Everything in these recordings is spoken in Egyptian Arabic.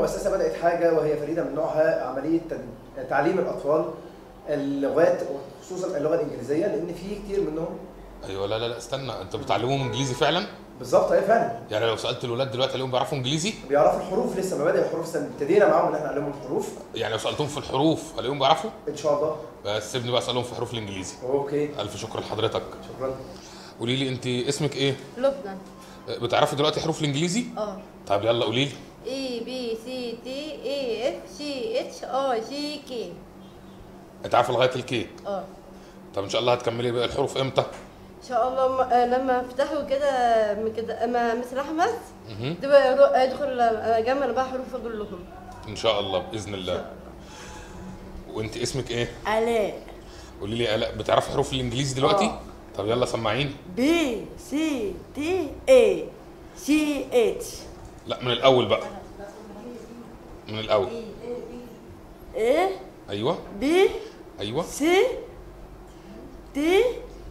المؤسسه بدات حاجه وهي فريده من نوعها عمليه تد- تعليم الاطفال اللغات وخصوصا اللغه الانجليزيه لان في كتير منهم ايوه لا لا لا استنى انت بتعلموهم انجليزي فعلا بالظبط ايه فعلا يعني لو سالت الولاد دلوقتي هلاقيهم بيعرفوا انجليزي بيعرفوا الحروف لسه مبادئ الحروف لسه ابتدينا معاهم ان احنا نعلمهم الحروف يعني لو سالتهم في الحروف هلاقيهم بيعرفوا ان شاء الله بس سيبني بقى اسالهم في حروف الانجليزي اوكي الف شكر لحضرتك شكرا قولي لي انت اسمك ايه لبنان بتعرفي دلوقتي حروف الانجليزي اه طب يلا قولي لي اي بي سي دي اي اف جي اتش اي جي كي انت عارفه لغايه الكي اه طب ان شاء الله هتكملي بقى الحروف امتى ان شاء الله م- آه، لما افتحوا كده من كده اما مستر احمد مهم. تبقى يرو- ادخل اجمل بقى حروف اقول لهم ان شاء الله باذن الله وانت اسمك ايه علاء قولي لي الاء بتعرفي حروف الانجليزي دلوقتي آه. طب يلا سمعيني بي سي دي اي سي اتش لا من الاول بقى من الاول ايه ايوه بي ايوه سي دي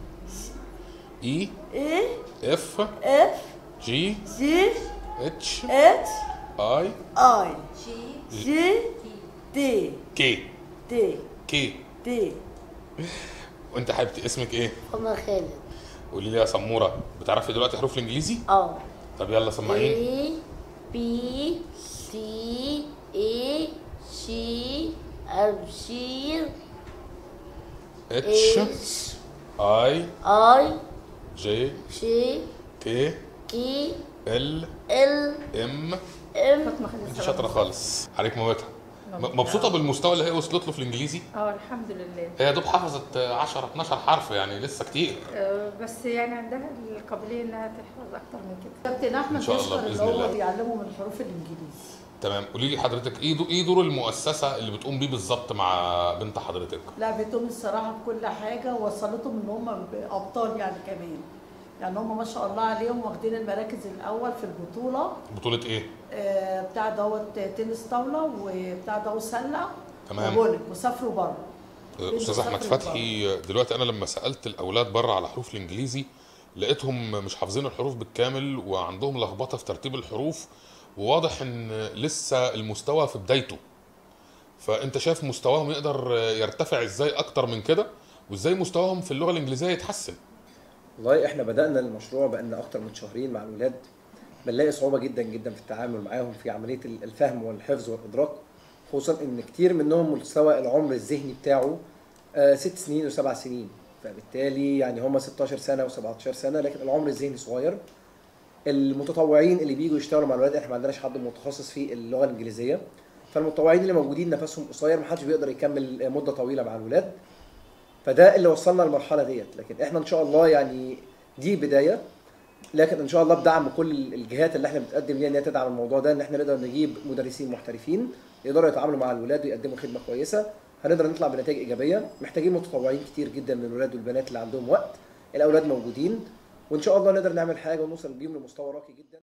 اي اي اف اف جي جي اتش اتش اي اي جي دي كي دي كي دي وانت حبيبتي اسمك ايه هما خالد قولي لي يا سموره بتعرفي دلوقتي حروف الانجليزي اه طب يلا سمعيني A B C A C أبشير اتش H اي I جي J كي K ال L ام M انت شاطره خالص عليك مامتها م- مبسوطه بالمستوى اللي هي وصلت له في الانجليزي اه الحمد لله هي يا دوب حفظت 10 12 حرف يعني لسه كتير آه، بس يعني عندها القابليه انها تحفظ اكتر من كده كابتن احمد إن شاء الله يشكر بإذن اللي الله. هو بيعلمه من الحروف الانجليزي تمام قولي لي حضرتك ايه دو ايه دور المؤسسه اللي بتقوم بيه بالظبط مع بنت حضرتك لا بيتهم الصراحه بكل حاجه ووصلتهم ان هم ابطال يعني كمان يعني هم ما شاء الله عليهم واخدين المراكز الاول في البطوله بطوله ايه آه، بتاع دوت تنس طاوله وبتاع دوت سله تمام. وبولك وسافروا بره استاذ احمد فتحي دلوقتي انا لما سالت الاولاد بره على حروف الانجليزي لقيتهم مش حافظين الحروف بالكامل وعندهم لخبطه في ترتيب الحروف وواضح ان لسه المستوى في بدايته فانت شايف مستواهم يقدر يرتفع ازاي اكتر من كده وازاي مستواهم في اللغه الانجليزيه يتحسن والله احنا بدانا المشروع بقالنا اكتر من شهرين مع الاولاد بنلاقي صعوبه جدا جدا في التعامل معاهم في عمليه الفهم والحفظ والادراك خصوصا ان كتير منهم مستوى العمر الذهني بتاعه آه، ست سنين وسبع سنين فبالتالي يعني هم 16 سنه و17 سنه لكن العمر الذهني صغير المتطوعين اللي بيجوا يشتغلوا مع الولاد احنا ما عندناش حد متخصص في اللغه الانجليزيه فالمتطوعين اللي موجودين نفسهم قصير محدش بيقدر يكمل مده طويله مع الولاد فده اللي وصلنا للمرحله ديت لكن احنا ان شاء الله يعني دي بدايه لكن ان شاء الله بدعم كل الجهات اللي احنا بتقدم ليها ان هي تدعم الموضوع ده ان احنا نقدر نجيب مدرسين محترفين يقدروا يتعاملوا مع الولاد ويقدموا خدمه كويسه هنقدر نطلع بنتائج ايجابيه محتاجين متطوعين كتير جدا من الولاد والبنات اللي عندهم وقت الاولاد موجودين وان شاء الله نقدر نعمل حاجه ونوصل بيهم لمستوى راقي جدا